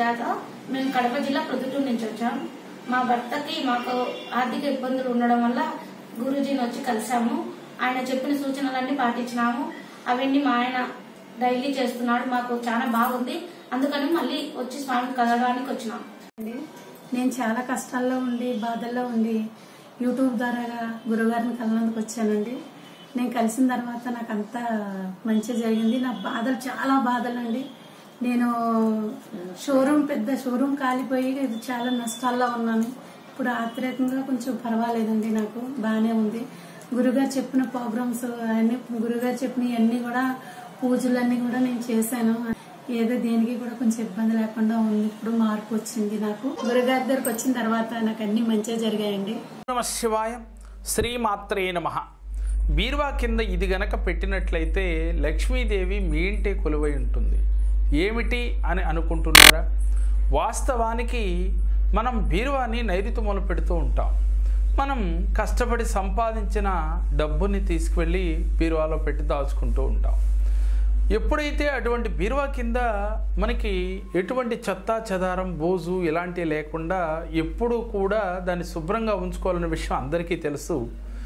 సుజాత మేము కడప జిల్లా ప్రొద్దుటూరు నుంచి వచ్చాం మా భర్తకి మాకు ఆర్థిక ఇబ్బందులు ఉండడం వల్ల గురూజీని వచ్చి కలిసాము ఆయన చెప్పిన సూచనలన్నీ పాటించినాము అవన్నీ మా ఆయన డైలీ చేస్తున్నాడు మాకు చాలా బాగుంది అందుకని మళ్ళీ వచ్చి స్వామిని కలవడానికి వచ్చినాం అండి నేను చాలా కష్టాల్లో ఉండి బాధల్లో ఉండి యూట్యూబ్ ద్వారాగా గురుగారిని కలనందుకు వచ్చానండి నేను కలిసిన తర్వాత నాకు అంతా మంచిగా జరిగింది నా బాధలు చాలా బాధలు అండి నేను షోరూమ్ పెద్ద షోరూమ్ కాలిపోయి చాలా నష్టాల్లో ఉన్నాను ఇప్పుడు ఆత్రేకంగా కొంచెం పర్వాలేదండి నాకు బాగానే ఉంది గురుగారు చెప్పిన ప్రోగ్రామ్స్ అన్ని గురుగారు చెప్పిన అన్ని కూడా పూజలన్నీ కూడా నేను చేశాను ఏదో దేనికి కూడా కొంచెం ఇబ్బంది లేకుండా ఉంది ఇప్పుడు మార్పు వచ్చింది నాకు గురుగారి దగ్గరకు వచ్చిన తర్వాత నాకు అన్ని మంచిగా జరిగాయండి నమ శివాయ శ్రీమాత్రే నమ బీరువా కింద ఇది గనక పెట్టినట్లయితే లక్ష్మీదేవి మీ ఇంటే కొలువై ఉంటుంది ఏమిటి అని అనుకుంటున్నారా వాస్తవానికి మనం బీరువాని నైరుతిమూల పెడుతూ ఉంటాం మనం కష్టపడి సంపాదించిన డబ్బుని తీసుకువెళ్ళి బీరువాలో పెట్టి దాచుకుంటూ ఉంటాం ఎప్పుడైతే అటువంటి బీరువా కింద మనకి ఎటువంటి చెత్త చెదారం బోజు ఇలాంటివి లేకుండా ఎప్పుడూ కూడా దాన్ని శుభ్రంగా ఉంచుకోవాలనే విషయం అందరికీ తెలుసు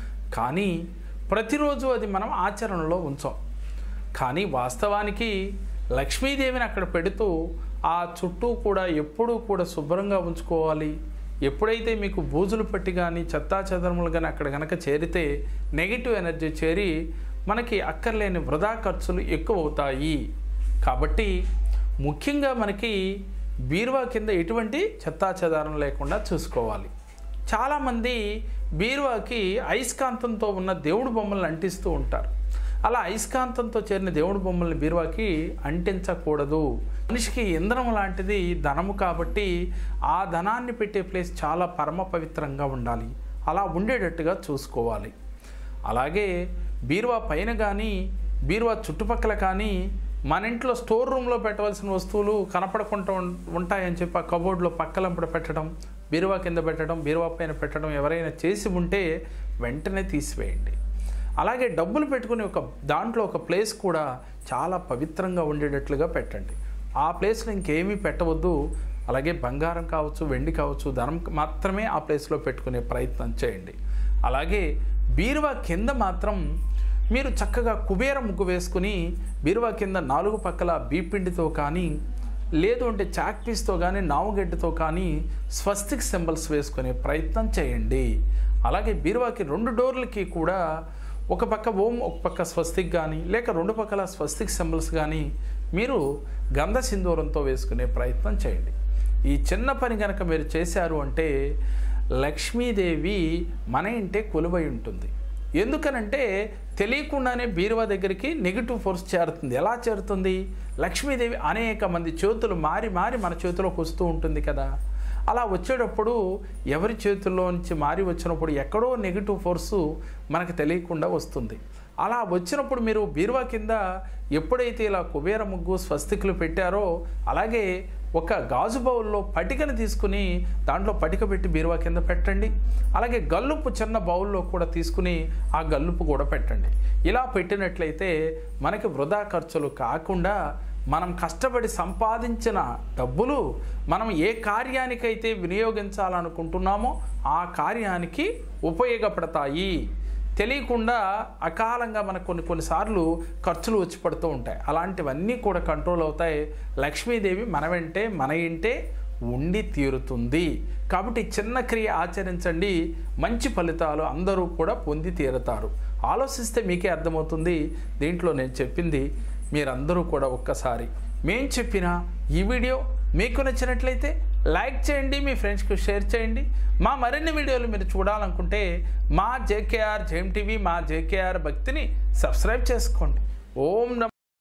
కానీ ప్రతిరోజు అది మనం ఆచరణలో ఉంచాం కానీ వాస్తవానికి లక్ష్మీదేవిని అక్కడ పెడుతూ ఆ చుట్టూ కూడా ఎప్పుడూ కూడా శుభ్రంగా ఉంచుకోవాలి ఎప్పుడైతే మీకు బూజులు పట్టి కానీ చెత్తా చెదరములు కానీ అక్కడ కనుక చేరితే నెగిటివ్ ఎనర్జీ చేరి మనకి అక్కర్లేని వృధా ఖర్చులు ఎక్కువ అవుతాయి కాబట్టి ముఖ్యంగా మనకి బీరువా కింద ఎటువంటి చెత్తా చెదారం లేకుండా చూసుకోవాలి చాలామంది బీరువాకి అయస్కాంతంతో ఉన్న దేవుడు బొమ్మలను అంటిస్తూ ఉంటారు అలా అయస్కాంతంతో చేరిన దేవుడి బొమ్మల్ని బీరువాకి అంటించకూడదు మనిషికి ఇంధనం లాంటిది ధనము కాబట్టి ఆ ధనాన్ని పెట్టే ప్లేస్ చాలా పరమ పవిత్రంగా ఉండాలి అలా ఉండేటట్టుగా చూసుకోవాలి అలాగే బీరువా పైన కానీ బీరువా చుట్టుపక్కల కానీ మన ఇంట్లో స్టోర్ రూమ్లో పెట్టవలసిన వస్తువులు కనపడకుండా ఉం- ఉంటాయని చెప్పి ఆ కబోర్డ్లో పక్కలంపడ పెట్టడం బీరువా కింద పెట్టడం బీరువా పైన పెట్టడం ఎవరైనా చేసి ఉంటే వెంటనే తీసివేయండి అలాగే డబ్బులు పెట్టుకునే ఒక దాంట్లో ఒక ప్లేస్ కూడా చాలా పవిత్రంగా ఉండేటట్లుగా పెట్టండి ఆ ప్లేస్లో ఇంకేమీ పెట్టవద్దు అలాగే బంగారం కావచ్చు వెండి కావచ్చు ధనం మాత్రమే ఆ ప్లేస్లో పెట్టుకునే ప్రయత్నం చేయండి అలాగే బీరువా కింద మాత్రం మీరు చక్కగా కుబేర ముగ్గు వేసుకుని బీరువా కింద నాలుగు పక్కల బీపిండితో కానీ లేదు అంటే చాక్ పీస్తో కానీ నావుగడ్డతో కానీ స్వస్తిక్ సింబల్స్ వేసుకునే ప్రయత్నం చేయండి అలాగే బీరువాకి రెండు డోర్లకి కూడా ఒక పక్క ఓం ఒక పక్క స్వస్తిక్ కానీ లేక రెండు పక్కల స్వస్తిక్ సింబల్స్ కానీ మీరు గంధ సింధూరంతో వేసుకునే ప్రయత్నం చేయండి ఈ చిన్న పని కనుక మీరు చేశారు అంటే లక్ష్మీదేవి మన ఇంటే కొలువై ఉంటుంది ఎందుకనంటే తెలియకుండానే బీరువా దగ్గరికి నెగిటివ్ ఫోర్స్ చేరుతుంది ఎలా చేరుతుంది లక్ష్మీదేవి అనేక మంది చేతులు మారి మారి మన చేతిలోకి వస్తూ ఉంటుంది కదా అలా వచ్చేటప్పుడు ఎవరి చేతుల్లో నుంచి మారి వచ్చినప్పుడు ఎక్కడో నెగిటివ్ ఫోర్సు మనకు తెలియకుండా వస్తుంది అలా వచ్చినప్పుడు మీరు బీరువా కింద ఎప్పుడైతే ఇలా కుబేర ముగ్గు స్వస్తికులు పెట్టారో అలాగే ఒక గాజు బౌల్లో పటికను తీసుకుని దాంట్లో పటిక పెట్టి బీరువా కింద పెట్టండి అలాగే గల్లుపు చిన్న బౌల్లో కూడా తీసుకుని ఆ గల్లుపు కూడా పెట్టండి ఇలా పెట్టినట్లయితే మనకి వృధా ఖర్చులు కాకుండా మనం కష్టపడి సంపాదించిన డబ్బులు మనం ఏ కార్యానికైతే వినియోగించాలనుకుంటున్నామో ఆ కార్యానికి ఉపయోగపడతాయి తెలియకుండా అకాలంగా మనకు కొన్ని కొన్నిసార్లు ఖర్చులు వచ్చి పడుతూ ఉంటాయి అలాంటివన్నీ కూడా కంట్రోల్ అవుతాయి లక్ష్మీదేవి మన వెంటే మన ఇంటే ఉండి తీరుతుంది కాబట్టి చిన్న క్రియ ఆచరించండి మంచి ఫలితాలు అందరూ కూడా పొంది తీరుతారు ఆలోచిస్తే మీకే అర్థమవుతుంది దీంట్లో నేను చెప్పింది మీరందరూ కూడా ఒక్కసారి మేం చెప్పిన ఈ వీడియో మీకు నచ్చినట్లయితే లైక్ చేయండి మీ ఫ్రెండ్స్కి షేర్ చేయండి మా మరిన్ని వీడియోలు మీరు చూడాలనుకుంటే మా జేకేఆర్ జేఎం టీవీ మా జేకేఆర్ భక్తిని సబ్స్క్రైబ్ చేసుకోండి ఓం నమ